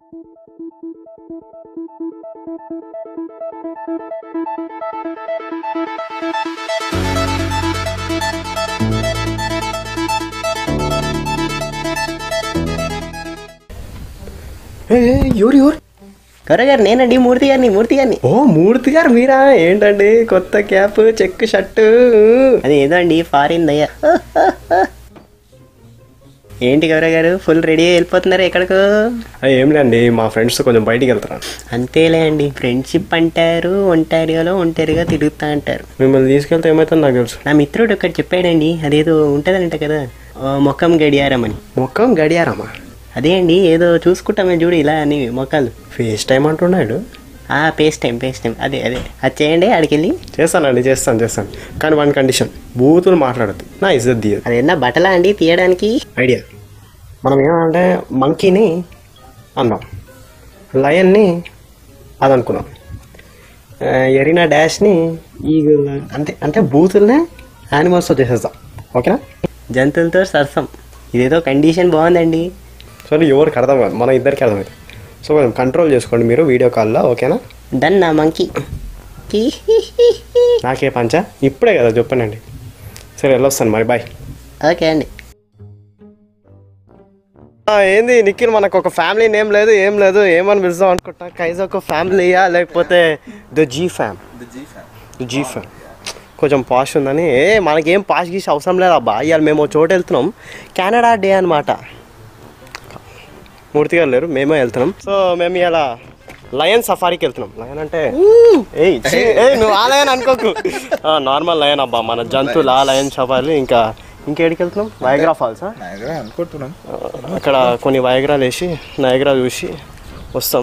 ఎవరు ఎవరు గారు నేనండి మూర్తి గారిని మూర్తి గారిని ఓ మూర్తి గారు మీరా ఏంటండి కొత్త క్యాప్ చెక్ షర్టు అది ఏదో అండి ఫారిన్ దయ్య ఏంటి గౌరవ్ గారు ఫుల్ రెడీ అయి వెళ్ళిపోతున్నారు ఎక్కడికో అది ఏం లేండి మా ఫ్రెండ్స్ కొంచెం బయటికి వెళ్తారా అంతేలే అండి ఫ్రెండ్షిప్ అంటారు ఒంటారియోలో ఒంటరిగా తిరుగుతా అంటారు మిమ్మల్ని తీసుకెళ్తే ఏమవుతుంది నాకు తెలుసు నా మిత్రుడు ఒకటి చెప్పాడండి అదేదో ఉంటదంట కదా ఆ, మొఖం గడియారం అని మొక్కం గడియారమ్మా అదే అండి ఏదో చూసుకుంటామే చూడు ఇలా అని మొక్కలు ఫేస్ టైం అంటున్నాడు ఆ పేస్ టైం పేస్ టైం అదే అదే అది చేయండి ఆడికెళ్ళి చేస్తానండి చేస్తాను చేస్తాను కానీ వన్ కండిషన్ బూతులు మాట్లాడద్దు నా ఇజ్జత్ దియదు అదేనా బట్టలా అండి తీయడానికి ఐడియా మనం ఏమంటే మంకీని అన్నాం లయన్ని అది అనుకున్నాం ఆ, ఎరీనా డాష్ని ఈగల్ అంటే అంటే బూతుల్నే యానిమల్స్తో చేసేద్దాం ఓకేనా జంతువులతో సరసం ఇదేదో కండిషన్ బాగుందండి సరే ఎవరికి అర్థం కాదు మన ఇద్దరికి అర్థమైంది సో కొంచెం కంట్రోల్ చేసుకోండి మీరు వీడియో కాల్లో ఓకేనా డన్ నా మంకీ నాకే పంచ ఇప్పుడే కదా చెప్పానండి సరే వెళ్ళొస్తాను మరి బాయ్ ఓకే అండి ఏంది నిఖిల్ మనకు ఒక ఫ్యామిలీ నేమ్ లేదు ఏం లేదు ఏమని పిలుస్తాం అనుకుంటా కైజ్ ఒక ఫ్యామిలీయా లేకపోతే ద జీ ఫ్యామ్ జీ ఫ్యామ్ కొంచెం పాష్ ఉందని ఏ మనకేం పాష్ గీసి అవసరం లేదు అబ్బా ఇవాళ మేము ఒక చోట వెళ్తున్నాం కెనడా డే అనమాట మూర్తి గారు లేరు మేమే వెళ్తున్నాం సో మేము ఇలా లయన్ సఫారీకి వెళ్తున్నాం లయన్ అంటే ఏయ్ ఛీ, ఏయ్ నువ్వు ఆ లయన్ అనుకోకు నార్మల్ లయన్ అబ్బా మన జంతువులు ఆ లయన్ సఫారీ ఇంకా ఇంకేడికి వెళ్తున్నాం వైగ్రా ఫాల్సా అనుకుంటున్నాం అక్కడ కొన్ని వయగ్రాలు వేసి నయగ్రా చూసి వస్తాం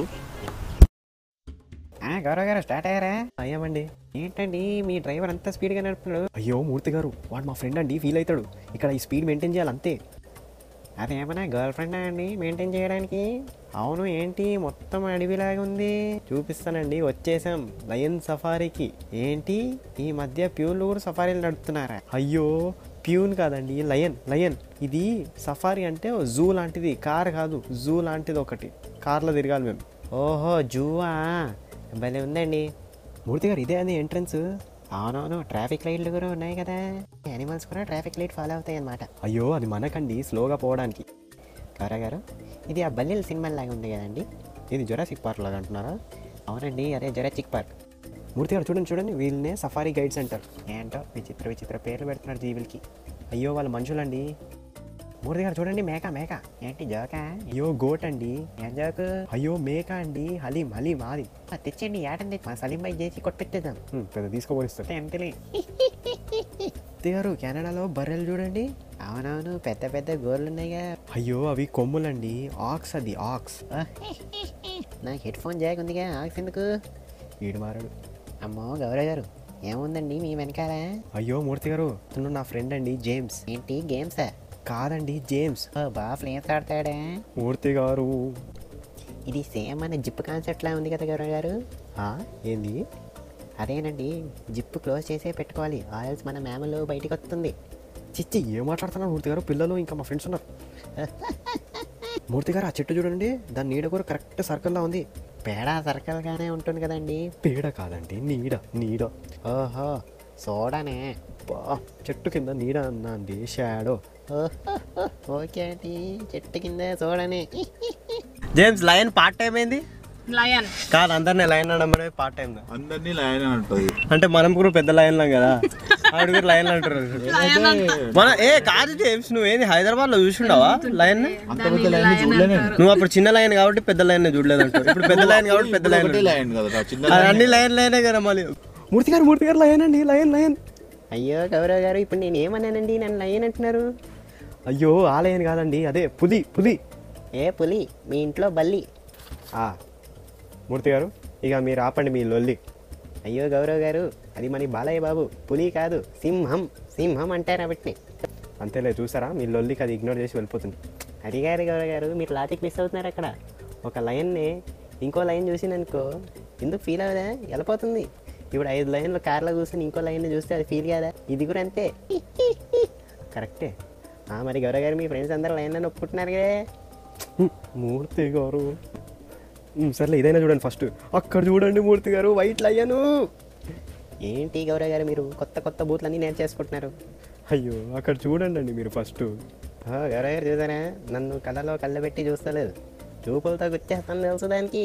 గౌరవ్ గారు స్టార్ట్ అయ్యారా అయ్యామండి ఏంటండి మీ డ్రైవర్ అంత స్పీడ్గా నడుపుతున్నాడు అయ్యో మూర్తి గారు వాడు మా ఫ్రెండ్ అండి ఫీల్ అవుతాడు ఇక్కడ ఈ స్పీడ్ మెయింటైన్ చేయాలి అంతే అదేమన్నా గర్ల్ ఫ్రెండా అండి మెయింటైన్ చేయడానికి అవును ఏంటి మొత్తం అడవిలాగా ఉంది చూపిస్తానండి వచ్చేసాం లయన్ సఫారీకి ఏంటి ఈ మధ్య ప్యూన్లు కూడా సఫారీలు నడుపుతున్నారా అయ్యో ప్యూన్ కాదండి లయన్ లయన్ ఇది సఫారీ అంటే జూ లాంటిది కార్ కాదు జూ లాంటిది ఒకటి కార్లో తిరగాలి మేము ఓహో జూవా భలే ఉందండి మూర్తి గారు ఇదే అండి ఎంట్రన్స్ అవునవును ట్రాఫిక్ లైట్లు కూడా ఉన్నాయి కదా యానిమల్స్ కూడా ట్రాఫిక్ లైట్ ఫాలో అవుతాయి అన్నమాట అయ్యో అది మనకండి స్లోగా పోవడానికి గౌరవ్ గారు ఇది ఆ బల్లెల సినిమా లాగా ఉంది కదండి ఇది జొరాసిక్ పార్క్ లాగా అంటున్నారా అవునండి అదే జొరాచిక్ పార్క్ మూర్తి గారు చూడండి చూడండి వీళ్ళనే సఫారీ గైడ్స్ అంటారు ఏంటో విచిత్ర విచిత్ర పేర్లు పెడుతున్నారు జీవులకి అయ్యో వాళ్ళు మనుషులండి మూర్తి గారు చూడండి మేక మేక ఏంటి జోకా అయ్యో గోట్ అండి ఏం జోకు అయ్యో మేక అండి హలీం హలీం అది ఆ, తెచ్చండి ఏటండి మా సలీం బాయ్ చేసి కొట్టిద్దాం హ్మ్, పెద్ద తీసుకోపోనిస్తారు ఎంతలే మూర్తి గారు కెనడాలో బర్రెలు చూడండి అవునవును పెద్ద పెద్ద గోర్లు ఉన్నాయిగా అయ్యో అవి కొమ్ములండి ఆక్స్ అది ఆక్స్ నాకు హెడ్ ఫోన్ జాగ్ ఉందిగా ఆక్స్ ఎందుకు వీడు మారాడు అమ్మో గౌరవ్ గారు ఏముందండి మీ వెనకాల అయ్యో మూర్తి గారు తను నా ఫ్రెండ్ అండి జేమ్స్ ఏంటి గేమ్సా కాదండి జేమ్స్ ఓ బాగా ఫ్లేమ్స్ ఆడతాడా మూర్తి గారు ఇది సేమ్ అనే జిప్ కాన్సెప్ట్ లా ఉంది కదా గౌరవ్ గారు ఆ, ఏంది అదేనండి జిప్ క్లోజ్ చేసే పెట్టుకోవాలి ఆయిల్స్ మన మేమలో బయటికి వస్తుంది చిచ్చి ఏం మాట్లాడుతున్నారు మూర్తి గారు పిల్లలు ఇంకా మా ఫ్రెండ్స్ ఉన్నారు మూర్తి గారు ఆ చెట్టు చూడండి దాని నీడ కూడా కరెక్ట్ సర్కిల్లా ఉంది పేడ సర్కిల్గానే ఉంటుంది కదండి పేడ కాదండి నీడ నీడ ఓహో సోడానే బా చెట్టు కింద నీడ అన్నా అండి షాడో ఓకే అండి చెట్టు కింద సోడానే జేమ్స్ లయన్ పార్ట్ టైం ఏంది లయన్ కాదు అందరినీ లయన్ అనడం పార్ట్ టైం అందరినీ లయన్ అని అంటుంది అంటే మనం కూడా పెద్ద లయన్లం కదా ఆవిడ కూడా లయన్లు అంటారు మన ఏ కాదు జేమ్స్ నువ్వేంది హైదరాబాద్ లో చూసిండవా లయన్ అంత పెద్ద లయన్ చూడలేను నువ్వు అప్పుడు చిన్న లైన్ కాబట్టి పెద్ద లైన్ చూడలేదు అంటారు ఇప్పుడు పెద్ద లైన్ కాబట్టి పెద్ద లైన్ ఒకటే లయన్ కదా చిన్న అన్ని లైన్ లైనే కదా మళ్ళీ మూర్తి గారు మూర్తి గారు లయన్ అండి లయన్ లయన్ అయ్యో గౌరవ్ గారు ఇప్పుడు నేను ఏమన్నానండి నన్ను లయన్ అంటున్నారు అయ్యో ఆ లయన్ కాదండి అదే పులి పులి ఏ పులి మీ ఇంట్లో బల్లి ఆ మూర్తి గారు ఇక మీరు ఆపండి మీ లొల్లి అయ్యో గౌరవ్ గారు అది మన బాలయ్య బాబు పులి కాదు సింహం సింహం అంటారు వీటిని అంతేలే చూసారా మీ లొల్లికి అది ఇగ్నోర్ చేసి వెళ్ళిపోతుంది అది గారు గౌరవ్ గారు మీరు లాజిక్ మిస్ అవుతున్నారు అక్కడ ఒక లయన్ని ఇంకో లైన్ చూసిననుకో ఎందుకు ఫీల్ అవ్వదా వెళ్ళిపోతుంది ఇప్పుడు ఐదు లైన్లు కార్లో కూర్చొని ఇంకో లైన్ చూస్తే అది ఫీల్ కాదా ఇది కూడా అంతే కరెక్టే ఆ, మరి గౌరవ్ గారు మీ ఫ్రెండ్స్ అందరూ లైన్లో ఒప్పుకుంటున్నారు కదా మూర్తి గారు ఉమ్, సర్లే ఇదైనా చూడండి ఫస్ట్ అక్కడ చూడండి మూర్తి గారు వైట్ లయ్యను ఏంటి గౌరవ్ గారు మీరు కొత్త కొత్త బూత్లన్నీ నేర్చేసుకుంటున్నారు అయ్యో అక్కడ చూడండి అండి మీరు ఫస్ట్ ఓ, గౌరవ్ గారు చూసారా నన్ను కళ్ళలో కళ్ళ పెట్టి చూస్తలేదు చూపులతో గుచ్చేస్తాను తెలుసు దానికి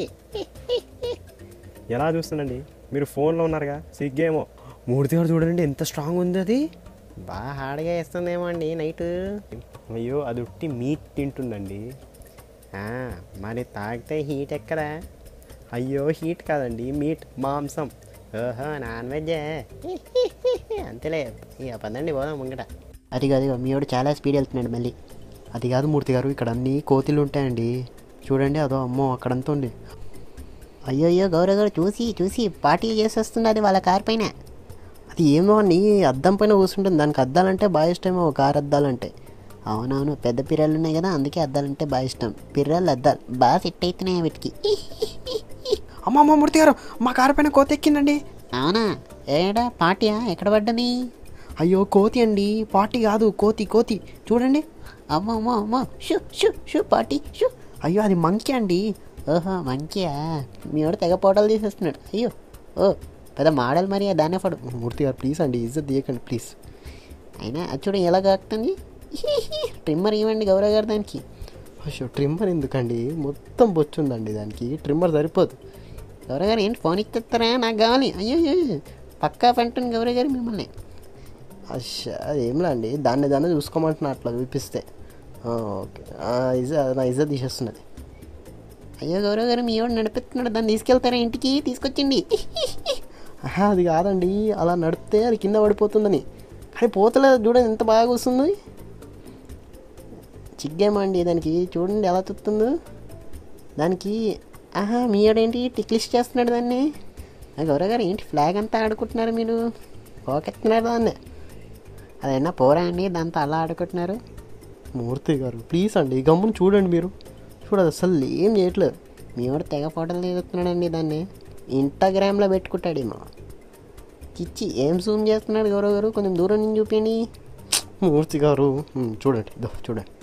ఎలా చూస్తుందండి మీరు ఫోన్లో ఉన్నారుగా సిగ్గేమో మూర్తి గారు చూడండి ఎంత స్ట్రాంగ్ ఉంది అది బాగా హార్డ్గా వేస్తుందేమో అండి నైట్ అయ్యో అది ఉట్టి మీట్ తింటుందండి మరి తాగితే హీట్ ఎక్కడా అయ్యో హీట్ కాదండి మీట్ మాంసం ఓహో నాన్ వెజ్ అంతేలే ఇక పదండి పోదాం ముంగట అదిగో అదిగో మీ వాడు చాలా స్పీడ్ వెళ్తున్నాడు మళ్ళీ అది కాదు మూర్తి గారు ఇక్కడ అన్ని కోతిలు ఉంటాయండి చూడండి అదో అమ్మో అక్కడంతా ఉంది అయ్యో అయ్యో గౌరవ్ గారు చూసి చూసి పార్టీ చేసి వస్తున్నది వాళ్ళ కార్ పైన అది ఏమో అండి అద్దం పైన కూర్చుంటుంది దానికి అద్దాలంటే బాగా ఇష్టమేమో కారు అద్దాలంటే అవునవును పెద్ద పిర్రలు ఉన్నాయి కదా అందుకే అద్దాలంటే బాగా ఇష్టం పిర్రలు అద్దాలు బాగా సెట్ అవుతున్నాయి వీటికి అమ్మ అమ్మ మూర్తి గారు మా కారు పైన కోతి ఎక్కిందండి అవునా ఏడా పార్టీయా ఎక్కడ పడ్డది అయ్యో కోతి అండి పార్టీ కాదు కోతి కోతి చూడండి అమ్మ అమ్మ అమ్మ shoo shoo shoo party shoo అయ్యో అది మంకీ అండి ఓహో మంచియా మీ వాడు తెగ ఫోటోలు తీసేస్తున్నాడు అయ్యో ఓ పెద్ద మోడల్ మరి దాన్నే ఫోటో మూర్తి గారు ప్లీజ్ అండి ఇజ్జత్ తీయకండి ప్లీజ్ అయినా అది చూడ ఎలా కాకుతుంది ట్రిమ్మర్ ఇవ్వండి గౌరవ్ గారు దానికి అయ్యో ట్రిమ్మర్ ఎందుకండి మొత్తం బొచ్చుందండి దానికి ట్రిమ్మర్ సరిపోదు గౌరవ్ గారు ఏంటి ఫోన్ ఇస్తారా నాకు కావాలి అయ్యో అయ్యో పక్కా పంటుంది గౌరవ్ గారు మిమ్మల్ని అయ్యా ఏంలా అండి దాన్ని దాన్ని చూసుకోమంటున్నా అట్లా చూపిస్తే ఆ, ఓకే ఆ, ఇజ్జ నా ఇజ్జత్ తీసేస్తున్నది అయ్యో గౌరవ్ గారు మీ వాడు నడిపిస్తున్నాడు దాన్ని తీసుకెళ్తారా ఇంటికి తీసుకొచ్చిండి ఆహా, అది కాదండి అలా నడిపితే అది కింద పడిపోతుందని కానీ పోతలేదు చూడండి ఎంత బాగా వస్తుంది చిగ్గేమండి దానికి చూడండి ఎలా తుత్తుందో దానికి ఆహా మీ వాడేంటి టిక్లిష్ చేస్తున్నాడు దాన్ని ఆ గౌరవ్ గారు ఏంటి ఫ్లాగ్ అంతా ఆడుకుంటున్నారు మీరు పోకెత్తున్నారు దాన్ని అదైనా పోరా అండి దాంతో అలా ఆడుకుంటున్నారు మూర్తి గారు ప్లీజ్ అండి గమ్మును చూడండి మీరు చూడదు అసలు ఏం చేయట్లేదు మీ వాడు తెగ ఫోటోలు తీస్తున్నాడండి దాన్ని ఇన్స్టాగ్రామ్లో పెట్టుకుంటాడేమో చిచ్చి ఏం జూమ్ చేస్తున్నాడు గౌరవ్ గారు కొంచెం దూరం నుంచి చూపించండి మూర్తి గారు ఉమ్, చూడండి ఇదో చూడండి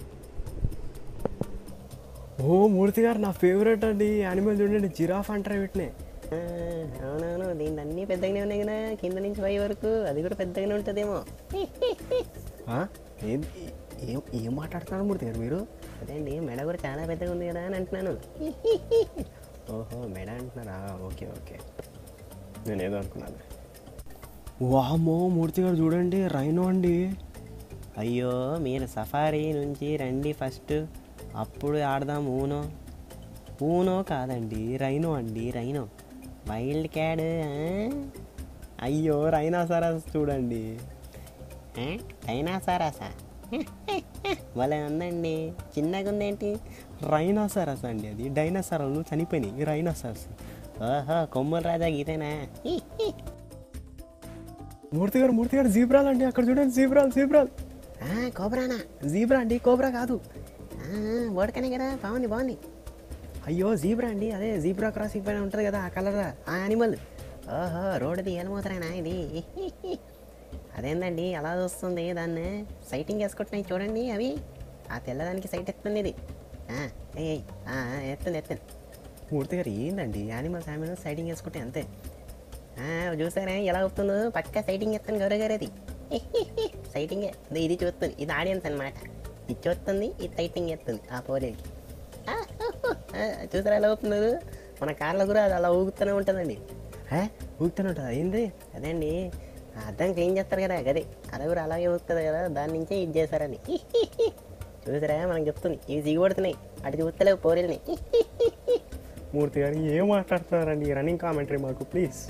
ఓ మూర్తి గారు నా ఫేవరెట్ అండి యానిమల్ చూడండి జిరాఫ్ అంటారు వీటిని ఆ, అవునవును దీని అన్నీ పెద్దగానే ఉన్నాయి కదా కింద నుంచి పై వరకు అది కూడా పెద్దగానే ఉంటుందేమో ఆ? ఏం ఏం ఏం మాట్లాడుతున్నారు మూర్తి గారు మీరు అదే అండి మెడ కూడా చాలా పెద్దగా ఉంది కదా అని అంటున్నాను ఓహో మెడ అంటున్నారా ఓకే ఓకే నేను ఏదో అనుకున్నాను వామో మూర్తి గారు చూడండి రైనో అండి అయ్యో మీరు సఫారీ నుంచి రండి ఫస్ట్ అప్పుడు ఆడదాం ఊనో ఊనో కాదండి రైనో అండి రైనో వైల్డ్ క్యాడ్ అయ్యో రైనాసరస్ చూడండి డైనాసారాసా భలే ఉందండి చిన్నగా ఉందేంటి రైనాసరస్ అండి అది డైనోసారాలు చనిపోయినాయి రైనాసరస్ ఓహో కొమ్ముల రాజా గీతేనా మూర్తి గారు మూర్తి గారు జీబ్రాలు అండి అక్కడ చూడండి జీబ్రాలు జీబ్రాలు ఆ, కోబ్రానా జీబ్రా అండి కోబ్రా కాదు ఆ, ఓడకనే కదా బాగుంది బాగుంది అయ్యో జీబ్రా అండి అదే జీబ్రా క్రాసింగ్ పైన ఉంటుంది కదా ఆ కలర్ ఆ యానిమల్ ఓహో రోడ్డుది ఏలమోతరేనా ఇది అదేందండి అలా చూస్తుంది దాన్ని సైటింగ్ వేసుకుంటున్నాయి చూడండి అవి ఆ తెల్లదానికి సైట్ ఎత్తుంది ఇది ఆ, ఏయ్ ఏయ్, ఆ, ఆ, ఎత్తుంది ఎత్తుంది మూర్తి గారు ఏందండి యానిమల్స్ యానిమల్స్ సైటింగ్ వేసుకుంటే అంతే ఆ, చూసారా ఎలా అవుతుందో పక్క సైటింగ్ ఎత్తాను గౌరవ్ గారు అది సైటింగే ఇదో ఇది చూస్తుంది ఇది ఆడియన్స్ అనమాట ఇది చూస్తుంది ఇది సైటింగ్ ఎత్తుంది ఆ పోరేకి చూసారా ఎలా అవుతుందో మన కార్లో కూడా అది అలా ఊగుతూనే ఉంటుందండి హే ఊగుతూనే ఉంటుంది ఏంది అదే అండి ఆ అద్దం క్లీన్ చేస్తారు కదా గది అది కూడా అలాగే ఊగుతుంది కదా దాని నుంచే ఇది చేశారని చూసారా మనకు చెప్తుంది ఇవి దిగబడుతున్నాయి అటు చూస్తలేవు పోరేల్ని మూర్తి గారు ఏం మాట్లాడుతున్నారండి రన్నింగ్ కామెంటరీ మాకు ప్లీజ్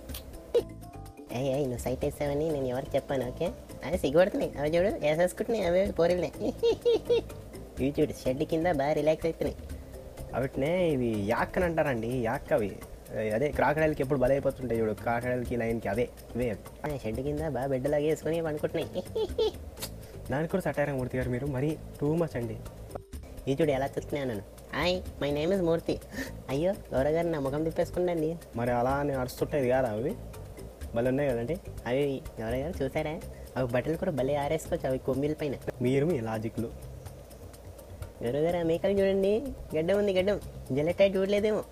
ఏ ఏ నువ్వు సైట్ వేసావని నేను ఎవరికి చెప్పాను ఓకే అవి సిగ్గుపడుతున్నాయి అవి చూడు వేసేసుకుంటున్నాయి అవి పోరిల్ని ఇవి చూడు షెడ్ కింద బాగా రిలాక్స్ అవుతున్నాయి వాటినే ఇవి యాక్ అని అంటారండి యాక్ అవి అదే క్రాకడైల్కి ఎప్పుడు బలైపోతుంటాయి చూడు క్రాకడైల్కి లైన్కి అవే ఇవే అవి ఆ షెడ్ కింద బాగా బెడ్ లాగా వేసుకొని పండుకుంటున్నాయి దానికి కూడా సటారా మూర్తి గారు మీరు మరీ టూ మచ్ అండి ఇవి చూడు ఎలా చూస్తున్నాను నన్ను hi my name is Murthy అయ్యో గౌరవ్ గారు నా ముఖం తిప్పేసుకుండండి మరి అలా అని అరుస్తుంటాయి కాదా అవి భలే ఉన్నాయి కదండి అవి గౌరవ్ గారు చూసారా అవి బట్టలు కూడా భలే ఆరేసుకోవచ్చు అవి కొమ్మిల పైన మీరు మీ లాజిక్లు గరుగారు ఆ మేకలు చూడండి గడ్డం ఉంది గడ్డం జలెట్టా చూడలేదేమో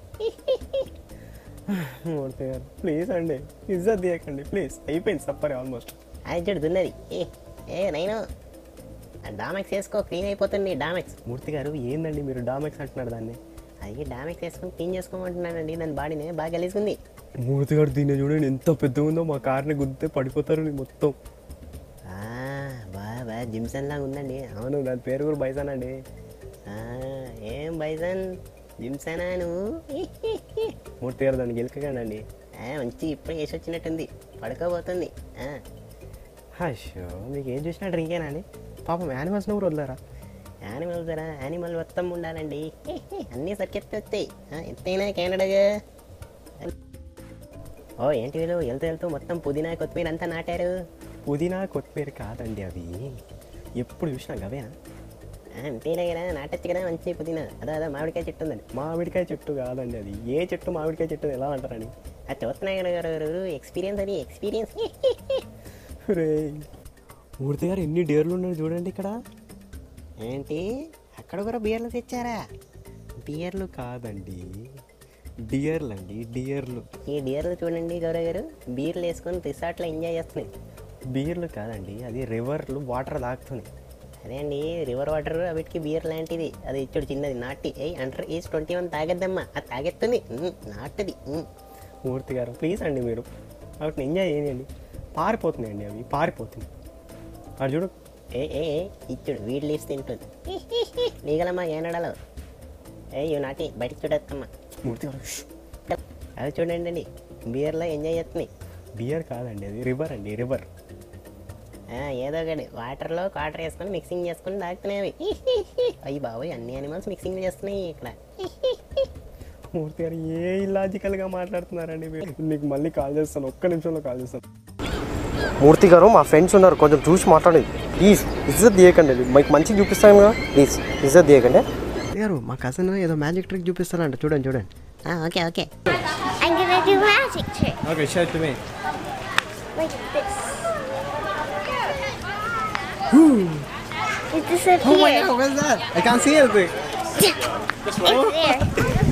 మూర్తి గారు ప్లీజ్ అండి ఇజ్జత్ తీయకండి ప్లీజ్ అయిపోయింది సప్పరి ఆల్మోస్ట్ అది చూడు దున్నది ఏ ఏ నైనా డామెక్స్ వేసుకో క్లీన్ అయిపోతుంది డామెక్స్ మూర్తి గారు ఏందండి మీరు డామెక్స్ అంటున్నారు దాన్ని అది డామెక్స్ వేసుకొని క్లీన్ చేసుకోమంటున్నానండి దాని బాడీని బాగా గలీసుకుంది మూర్తి గారు దీన్ని చూడండి ఎంత పెద్దగా ఉందో మా కార్ని గుద్దితే పడిపోతారు మొత్తం ఆ, బా బా జిమ్సన్ లాగా ఉందండి అవును దాని పేరు కూడా బైసాన్ అండి ఆ, ఏం బైజన్ జిమ్సనా నువ్వు మూర్తి గారు దాన్ని గెలకకండి ఆ, మంచి ఇప్పుడు వేసి వచ్చినట్టుంది పడుకోబోతుంది ఆ, అయ్యో మీకు ఏం చూసినా డ్రింకేనా అండి పాపం యానిమల్స్ని కూడా వదిలేరా యానిమల్ ధర యానిమల్ మొత్తం ఉండాలండి అన్నీ సరికెత్తి వస్తాయి ఆ, ఎంతైనా కెనడాగా ఓ ఏంటి వీళ్ళు వెళ్తూ వెళ్తూ మొత్తం పుదీనా కొత్తిమీర అంతా నాటారు పుదీనా కొత్తిమీర కాదండి అవి ఎప్పుడు చూసినా గవేనా ఆ, అంతేనా కదా నాటచ్చు కదా మంచి పుదీనా అదో అదో మామిడికాయ చెట్టు ఉందండి మామిడికాయ చెట్టు కాదండి అది ఏ చెట్టు మామిడికాయ చెట్టు ఎలా అంటారని అది చూస్తున్నాయి కదా గారు ఎక్స్పీరియన్స్ అది ఎక్స్పీరియన్స్ రే మూర్తి గారు ఎన్ని డేర్లు ఉన్నాయి చూడండి ఇక్కడ ఏంటి అక్కడ కూడా బియర్లు తెచ్చారా డియర్లు కాదండి డియర్లు అండి డియర్లు ఈ డియర్లు చూడండి గౌరవ్ గారు బీర్లు వేసుకొని రిసార్ట్లో ఎంజాయ్ చేస్తున్నాయి బీర్లు కాదండి అది రివర్లు వాటర్ తాగుతుంది అదే అండి రివర్ వాటర్ వీటికి బీర్ లాంటిది అది ఇచ్చుడు చిన్నది నాటి ఏ అంటారు ఏజ్ ట్వంటీ వన్ తాగద్దమ్మా అది తాగెత్తుంది ఉమ్, నాటుది ఉమ్. మూర్తి గారు ప్లీజ్ అండి మీరు వాటిని ఎంజాయ్ చేయండి పారిపోతున్నాయండి అవి పారిపోతున్నాయి అది చూడు ఏ ఏ ఏ, ఇచ్చుడు వీడి లీవ్స్ తింటుంది లీగలమ్మా ఏనడలో ఏ ఇవి నాటి బయటికి చూడద్దమ్మా మూర్తి గారు ష్. అది చూడండి అండి బీర్లో ఎంజాయ్ చేస్తున్నాయి బియర్ కాదండి అది రివర్ అండి రివర్ ఆ, ఏదో ఒకటి వాటర్లో వాటర్ వేసుకొని మిక్సింగ్ చేసుకొని తాగుతున్నాయి అవి అయ్యి బాబోయ్ అన్ని అనిమల్స్ మిక్సింగ్ చేస్తున్నాయి ఇక్కడ మూర్తి గారు ఏ ఇలాజికల్గా మాట్లాడుతున్నారండి మీరు మీకు మళ్ళీ కాల్ చేస్తాను ఒక్క నిమిషంలో కాల్ చేస్తాను మూర్తి గారు మా ఫ్రెండ్స్ ఉన్నారు కొంచెం చూసి మాట్లాడండి ప్లీజ్ ఇజ్జత్ తీయకండి మీకు మంచిగా చూపిస్తాను కదా ప్లీజ్ ఇజ్జత్ తీయకండి గారు మా కజిన్ ఏదో మ్యాజిక్ ట్రిక్ చూపిస్తారంట చూడండి చూడండి ఆ, okay okay I'm gonna do magic trick okay share to me like this. It disappeared. I can see anything It's there.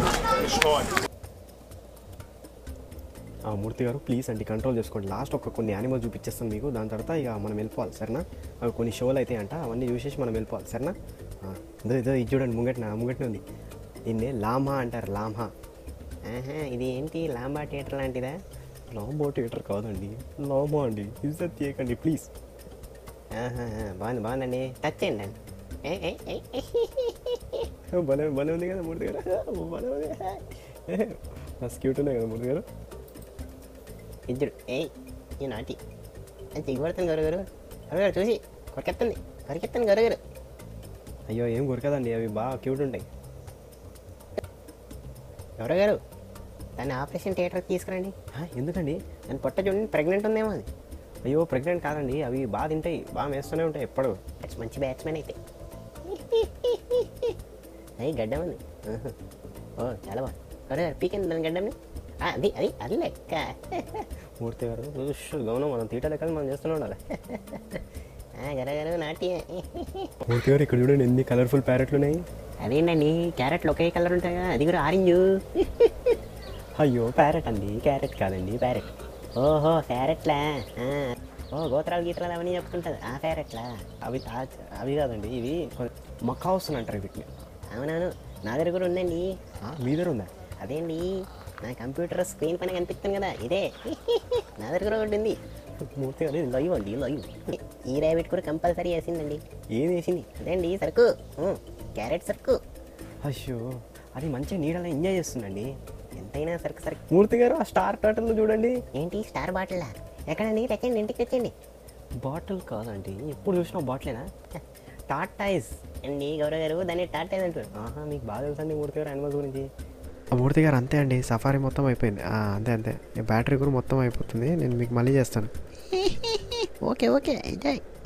ఆ మూర్తి గారు ప్లీజ్ అండి కంట్రోల్ చేసుకోండి లాస్ట్ ఒక కొన్ని యానిమల్ చూపించేస్తాను మీకు దాని తర్వాత ఇక మనం వెళ్ళిపోవాలి సరేనా అవి కొన్ని షోలు అయితే అంట అవన్నీ చూసేసి మనం వెళ్ళిపోవాలి సరేనా ఆ, ఇదో ఇదో ఇది చూడండి ముంగట్న ముంగట్నే ఉంది దీన్ని లామా అంటారు లామా ఆహా, ఇది ఏంటి లాంబా థియేటర్ లాంటిదా లాంబో థియేటర్ కాదండి లామా అండి ఇజ్జత్ తీయకండి ప్లీజ్ ఆహా, బాగుంది బాగుందండి టచ్ చేయండి అండి ఏ, ఏ, ఏ, ఏ. భలే భలే ఉంది కదా మూర్తి గారు భలే ఉంది మస్తు క్యూట్ ఉన్నాయి కదా మూర్తి గారు ఇద్దరు ఏ ఈ నాటి అది దిగుబడుతుంది గొరగారు గొరగారు చూసి కొరికెత్తండి కొరికెత్తండి గొరగారు అయ్యో ఏం కొరకదండి అవి బాగా క్యూట్ ఉంటాయి గొరగారు దాన్ని ఆపరేషన్ థియేటర్కి తీసుకురండి ఆ, ఎందుకండి దాని పొట్ట చూడండి ప్రెగ్నెంట్ ఉందేమో అది అయ్యో ప్రెగ్నెంట్ కాదండి అవి బాగా తింటాయి బాగా వేస్తూనే ఉంటాయి ఎప్పుడు That's మంచి బ్యాట్స్మెన్ అయితే అయ్యి గడ్డం ఉంది ఆహా. ఓ చాలా బాగుంది గొరగారు పీకండి దాని గడ్డంని ఆ, అది అది అది లెక్క మూర్తి గారు ఉష్, గమనం మనం తీట లెక్కలు మనం చేస్తూనే ఉండాలి ఆ, గొరగారు నాటి మూర్తి గారు ఇక్కడ చూడండి ఎన్ని కలర్ఫుల్ ప్యారెట్లు ఉన్నాయి అదేంటండి క్యారెట్లు ఒకే కలర్ ఉంటాయి కదా అది కూడా ఆరెంజ్ అయ్యో ప్యారెట్ అండి క్యారెట్ కాదండి ప్యారెట్ ఓహో క్యారెట్లా ఆ. ఓ గోత్రాలు గీత్రాలు అవన్నీ చెప్పుకుంటుంది ఆ క్యారెట్లా అవి తా అవి కాదండి ఇవి మకావుస్ అని అంటారు వీటిని అవునవును నా దగ్గర కూడా ఉందండి ఆ, మీ దగ్గర ఉందా అదేండి నా కంప్యూటర్ స్క్రీన్ పైన కనిపిస్తుంది కదా ఇదే నా దగ్గర కూడా ఒకటి ఉంది మూర్తి గారు ఇది లైవ్ అండి లైవ్ ఈ ర్యాబిట్ కూడా కంపల్సరీ వేసిందండి ఏది వేసింది అదేండి సరుకు ఊ, క్యారెట్ సరుకు అయ్యో అది మంచిగా నీడలో ఎంజాయ్ చేస్తుందండి ఎంతైనా సరుకు సరుకు మూర్తి గారు ఆ స్టార్ టర్టిల్ చూడండి ఏంటి స్టార్ బాటిలా ఎక్కడండి తెచ్చండి ఇంటికి తెచ్చండి బాటిల్ కాదండి ఎప్పుడు చూసినా బాటిలేనా టాటాయిస్ అండి గౌరవ్ గారు దాన్ని టాటాయిస్ అంటారు ఆహా మీకు బాగా తెలుసండి మూర్తి గారు యానిమల్స్ గురించి మూర్తి గారు అంతే అండి సఫారీ మొత్తం అయిపోయింది అంతే అంతే బ్యాటరీ కూడా మొత్తం అయిపోతుంది నేను మీకు మళ్ళీ చేస్తాను ఓకే ఓకే ఎంజాయ్